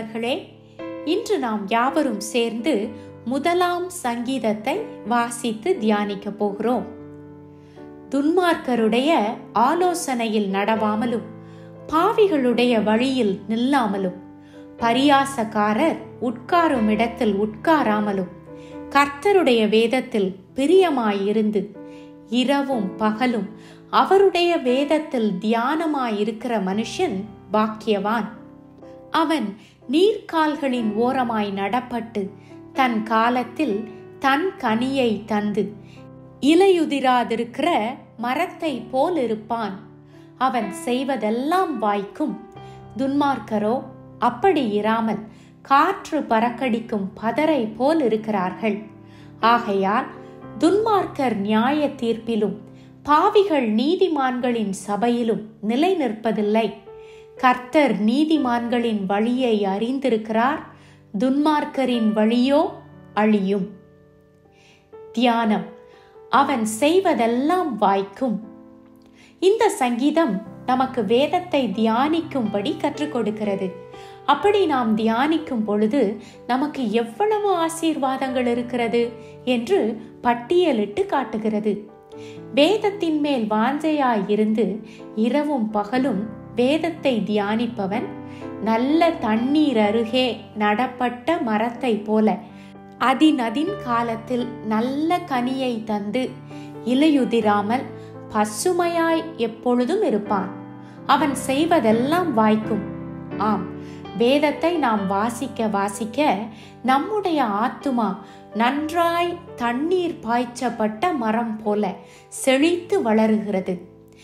அன்பானவர்களே இன்று நாம் யாவரும் சேர்ந்து முதலாம் சங்கீதத்தை வாசித்து தியானிக்க போகிறோம் துன்மார்க்கருடைய ஆலோசனையில் நடவாமலும் பாவிகளுடைய வழியில் நில்லாமலும் பரியாசக்காரர் உட்காரும் இடத்தில் உட்காராமலும் கர்த்தருடைய வேதத்தில் பிரியமாயிருந்து இரவும் பகலும் அவருடைய வேதத்தில் தியானமாயிருக்கிற மனுஷன் பாக்கியவான் அவன் நீர்க்கால்களின் ஓரமாய் நடப்பட்டு தன் காலத்தில் தன் கனியை தந்து இலையுதிராதிருக்கிற மரத்தை போல் இருப்பான் அவன் செய்வதெல்லாம் வாய்க்கும் துன்மார்க்கரோ அப்படி இராமல் காற்று பறக்கடிக்கும் பதரை போல் இருக்கிறார்கள் ஆகையால் துன்மார்க்கர் நியாய தீர்ப்பிலும் பாவிகள் நீதிமான்களின் சபையிலும் நிலை நிற்பதில்லை கர்த்தர் நீதிமான்களின் வழியை அறிந்திருக்கிறார் துன்மார்க்கரின் வழியோ அழியும் தியானம் அவன் செய்வதெல்லாம் வாய்க்கும் இந்த சங்கீதம் நமக்கு வேதத்தை தியானிக்கும்படி கற்றுக் கொடுக்கிறது அப்படி நாம் தியானிக்கும் பொழுது நமக்கு எவ்வளவு ஆசீர்வாதங்கள் இருக்கிறது என்று பட்டியலிட்டு காட்டுகிறது வேதத்தின் மேல் வாஞ்சையாயிருந்து இரவும் பகலும் வேதத்தை தியானிப்பவன் நல்ல தண்ணீர் அருகே நடப்பட்ட மரத்தை போல அதினதின் காலத்தில் நல்ல கனியை தந்து இலையுதிராமல் பசுமையாய் எப்பொழுதும் இருப்பான் அவன் செய்வதெல்லாம் வாய்க்கும் ஆம் வேதத்தை நாம் வாசிக்க வாசிக்க நம்முடைய ஆத்துமா நன்றாய் தண்ணீர் பாய்ச்சப்பட்ட மரம் போல செழித்து வளருகிறது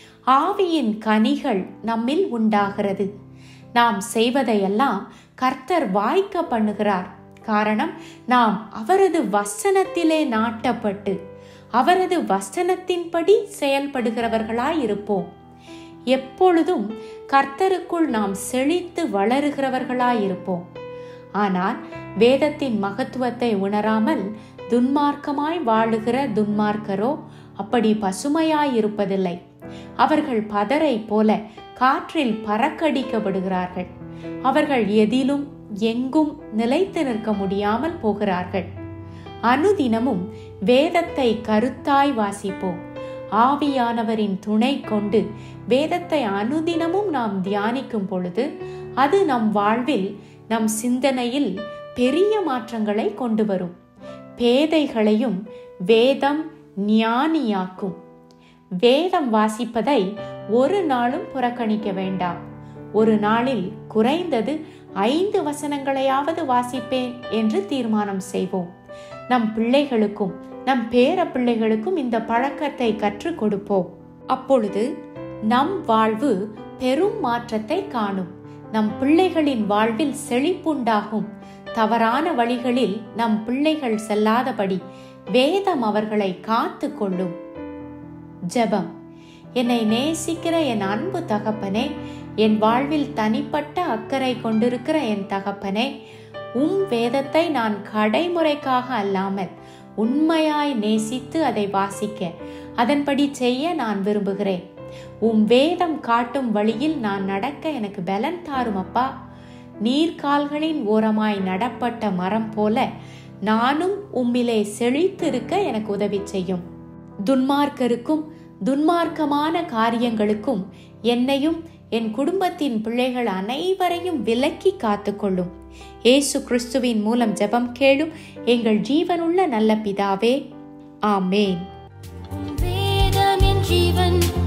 ஆவியின் கனிகள் நம்மில் உண்டாகிறது நாம் செய்வதையெல்லாம் கர்த்தர் வாய்க்க பண்ணுகிறார் காரணம் நாம் அவரது வசனத்திலே நாட்டப்பட்டு அவரது வசனத்தின்படி செயல்படுகிறவர்களாயிருப்போம் எப்பொழுதும் கர்த்தருக்குள் நாம் செழித்து வளருகிறவர்களாயிருப்போம் ஆனால் வேதத்தின் மகத்துவத்தை உணராமல் துன்மார்க்கமாய் வாழுகிற துன்மார்க்கரோ அப்படி பசுமையாயிருப்பதில்லை அவர்கள் பதரை போல காற்றில் பறக்கடிக்கப்படுகிறார்கள் அவர்கள் எதிலும் எங்கும் நிலைத்து நிற்க முடியாமல் போகிறார்கள் அனுதினமும் வேதத்தை கருத்தாய் வாசிப்போம் ஆவியானவரின் துணை கொண்டு வேதத்தை அனுதினமும் நாம் தியானிக்கும் பொழுது அது நம் வாழ்வில் நம் சிந்தனையில் பெரிய மாற்றங்களை கொண்டு வரும் பேதைகளையும் வேதம் ஞானியாக்கும் வேதம் வாசிப்பதை ஒரு நாளும் புறக்கணிக்க வேண்டாம் ஒரு நாளில் குறைந்தது ஐந்து வசனங்களையாவது வாசிப்பேன் என்று தீர்மானம் செய்வோம் நம் பிள்ளைகளுக்கும் நம் பேர பிள்ளைகளுக்கும் இந்த பழக்கத்தை கற்றுக் கொடுப்போம் அப்பொழுது நம் வாழ்வு பெரும் மாற்றத்தை காணும் நம் பிள்ளைகளின் வாழ்வில் செழிப்புண்டாகும் தவறான வழிகளில் நம் பிள்ளைகள் செல்லாதபடி வேதம் அவர்களை காத்து கொள்ளும் ஜெபம் என்னை நேசிக்கிற என் அன்பு தகப்பனே என் வாழ்வில் தனிப்பட்ட அக்கறை கொண்டிருக்கிற என் தகப்பனே உம் வேதத்தை நான் கடைமுறைக்காக அல்லாமல் உண்மையாய் நேசித்து அதை வாசிக்க அதன்படி செய்ய நான் விரும்புகிறேன் உம் வேதம் காட்டும் வழியில் நான் நடக்க எனக்கு பலன் தாரும் அப்பா நீர்கால்களின் ஓரமாய் நடப்பட்ட மரம் போல நானும் உம்மிலே செழித்திருக்க எனக்கு உதவி செய்யும் துன்மார்க்கருக்கும் துன்மார்க்கமான காரியங்களுக்கும் என்னையும் என் குடும்பத்தின் பிள்ளைகள் அனைவரையும் விலக்கி காத்துக்கொள்ளும் ஏசு கிறிஸ்துவின் மூலம் ஜெபம் கேளும் எங்கள் ஜீவனுள்ள நல்ல பிதாவே ஆமேன் வேதம் என் ஜீவன்